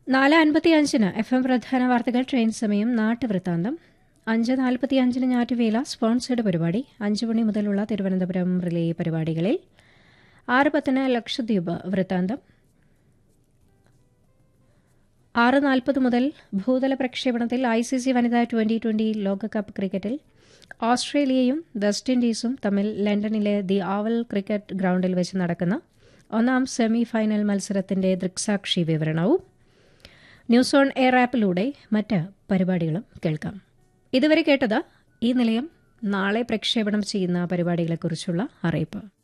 നാല് അൻപത്തി അഞ്ചിന് എഫ് എം പ്രധാന വാർത്തകൾ ട്രെയിൻ സമയം നാട്ടുവൃത്താന്തം അഞ്ച് നാൽപ്പത്തി അഞ്ചിന് ഞാറ്റുവേല സ്പോൺസേഡ് പരിപാടി അഞ്ച് മണി മുതലുള്ള തിരുവനന്തപുരം റിലേ പരിപാടികളിൽ ആറ് പത്തിന് ലക്ഷദ്വീപ് വൃത്താന്തം ആറ് നാൽപ്പത് മുതൽ ഭൂതല പ്രക്ഷേപണത്തിൽ ഐ സി സി വനിതാ ട്വന്റി ട്വന്റി ലോകകപ്പ് ക്രിക്കറ്റിൽ ഓസ്ട്രേലിയയും വെസ്റ്റ് ഇൻഡീസും തമ്മിൽ ലണ്ടനിലെ ദി ആവൽ ക്രിക്കറ്റ് ഗ്രൌണ്ടിൽ വെച്ച് നടക്കുന്ന ഒന്നാം സെമി ഫൈനൽ മത്സരത്തിന്റെ ദൃക്സാക്ഷി വിവരണവും ന്യൂസ് ഓൺ എയർ ആപ്പിലൂടെ മറ്റ് പരിപാടികളും കേൾക്കാം ഇതുവരെ കേട്ടത് ഈ നിലയം നാളെ പ്രക്ഷേപണം ചെയ്യുന്ന പരിപാടികളെക്കുറിച്ചുള്ള അറിയിപ്പ്